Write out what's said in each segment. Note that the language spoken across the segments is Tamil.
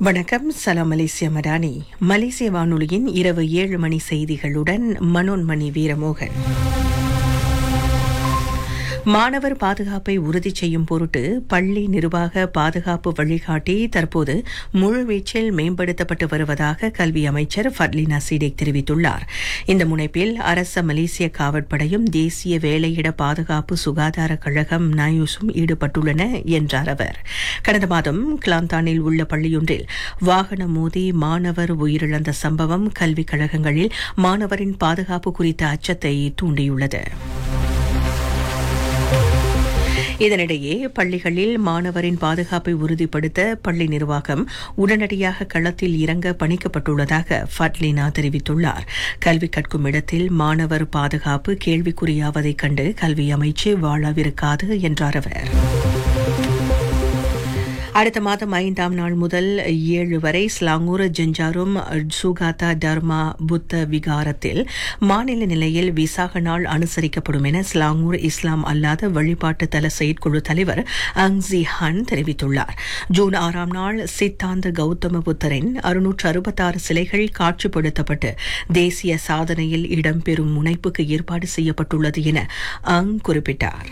வணக்கம் சலாம் மலேசிய மடானி மலேசிய வானொலியின் இரவு ஏழு மணி செய்திகளுடன் மனோன்மணி வீரமோகன் மாணவர் பாதுகாப்பை உறுதி செய்யும் பொருட்டு பள்ளி நிர்வாக பாதுகாப்பு வழிகாட்டி தற்போது முழுவீச்சில் மேம்படுத்தப்பட்டு வருவதாக கல்வி அமைச்சர் ஃபட்லினா சீடேக் தெரிவித்துள்ளார் இந்த முனைப்பில் அரச மலேசிய காவற்படையும் தேசிய வேலையிட பாதுகாப்பு சுகாதார கழகம் நாயூஸும் ஈடுபட்டுள்ளன என்றார் அவர் கடந்த மாதம் கிளாந்தானில் உள்ள பள்ளியொன்றில் வாகனம் மோதி மாணவர் உயிரிழந்த சம்பவம் கல்விக் கழகங்களில் மாணவரின் பாதுகாப்பு குறித்த அச்சத்தை தூண்டியுள்ளது இதனிடையே பள்ளிகளில் மாணவரின் பாதுகாப்பை உறுதிப்படுத்த பள்ளி நிர்வாகம் உடனடியாக களத்தில் இறங்க பணிக்கப்பட்டுள்ளதாக ஃபட்லினா தெரிவித்துள்ளார் கல்வி கற்கும் இடத்தில் மாணவர் பாதுகாப்பு கேள்விக்குறியாவதைக் கண்டு கல்வி அமைச்சு வாழவிருக்காது என்றார் அவர் அடுத்த மாதம் ஐந்தாம் நாள் முதல் ஏழு வரை ஸ்லாங்கூர் ஜெஞ்சாரும் சுகாதா தர்மா புத்த விகாரத்தில் மாநில நிலையில் விசாக நாள் அனுசரிக்கப்படும் என ஸ்லாங்கூர் இஸ்லாம் அல்லாத வழிபாட்டு தல செயற்குழு தலைவர் அங்ஸி ஹன் தெரிவித்துள்ளார் ஜூன் ஆறாம் நாள் சித்தாந்த கௌதம புத்தரின் அறுநூற்று அறுபத்தாறு சிலைகள் காட்சிப்படுத்தப்பட்டு தேசிய சாதனையில் இடம்பெறும் முனைப்புக்கு ஏற்பாடு செய்யப்பட்டுள்ளது என அங் குறிப்பிட்டார்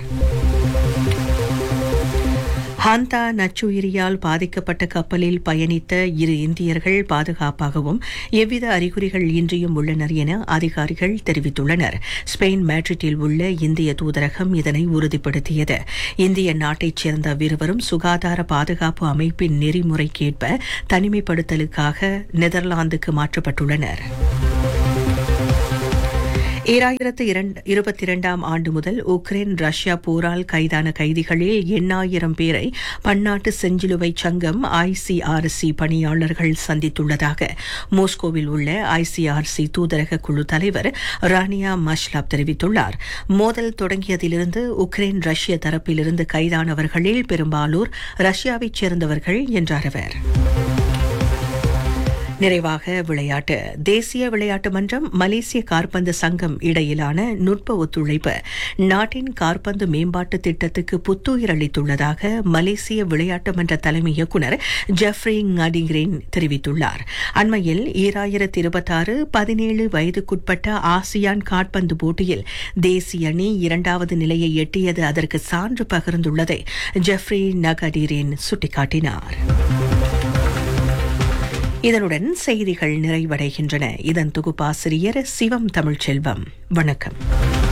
ஹாந்தா நச்சுயிரியால் பாதிக்கப்பட்ட கப்பலில் பயணித்த இரு இந்தியர்கள் பாதுகாப்பாகவும் எவ்வித அறிகுறிகள் இன்றியும் உள்ளனர் என அதிகாரிகள் தெரிவித்துள்ளனர் ஸ்பெயின் மேட்ரிட்டில் உள்ள இந்திய தூதரகம் இதனை உறுதிப்படுத்தியது இந்திய நாட்டைச் சேர்ந்த இருவரும் சுகாதார பாதுகாப்பு அமைப்பின் நெறிமுறைக்கேற்ப தனிமைப்படுத்தலுக்காக நெதர்லாந்துக்கு மாற்றப்பட்டுள்ளனர் ஈராயிரத்து இருபத்தி இரண்டாம் ஆண்டு முதல் உக்ரைன் ரஷ்யா போரால் கைதான கைதிகளில் எண்ணாயிரம் பேரை பன்னாட்டு செஞ்சிலுவை சங்கம் ஐசிஆர்சி பணியாளர்கள் சந்தித்துள்ளதாக மோஸ்கோவில் உள்ள ஐசிஆர்சி தூதரக குழு தலைவர் ரானியா மஷ்லாப் தெரிவித்துள்ளார் மோதல் தொடங்கியதிலிருந்து உக்ரைன் ரஷ்ய தரப்பிலிருந்து கைதானவர்களில் பெரும்பாலோர் ரஷ்யாவைச் சேர்ந்தவர்கள் என்றார் அவர் நிறைவாக விளையாட்டு தேசிய விளையாட்டு மன்றம் மலேசிய கார்பந்து சங்கம் இடையிலான நுட்ப ஒத்துழைப்பு நாட்டின் கார்பந்து மேம்பாட்டு திட்டத்துக்கு புத்துயிர் அளித்துள்ளதாக மலேசிய விளையாட்டு மன்ற தலைமை இயக்குநர் ஜெஃப்ரி ngadigreen தெரிவித்துள்ளார் அண்மையில் ஈராயிரத்தி இருபத்தாறு பதினேழு வயதுக்குட்பட்ட ஆசியான் காட்பந்து போட்டியில் தேசிய அணி இரண்டாவது நிலையை எட்டியது அதற்கு சான்று பகிர்ந்துள்ளதை ஜெஃப்ரி நகடிரேன் சுட்டிக்காட்டினார் இதனுடன் செய்திகள் நிறைவடைகின்றன இதன் தொகுப்பாசிரியர் சிவம் தமிழ்ச்செல்வம் வணக்கம்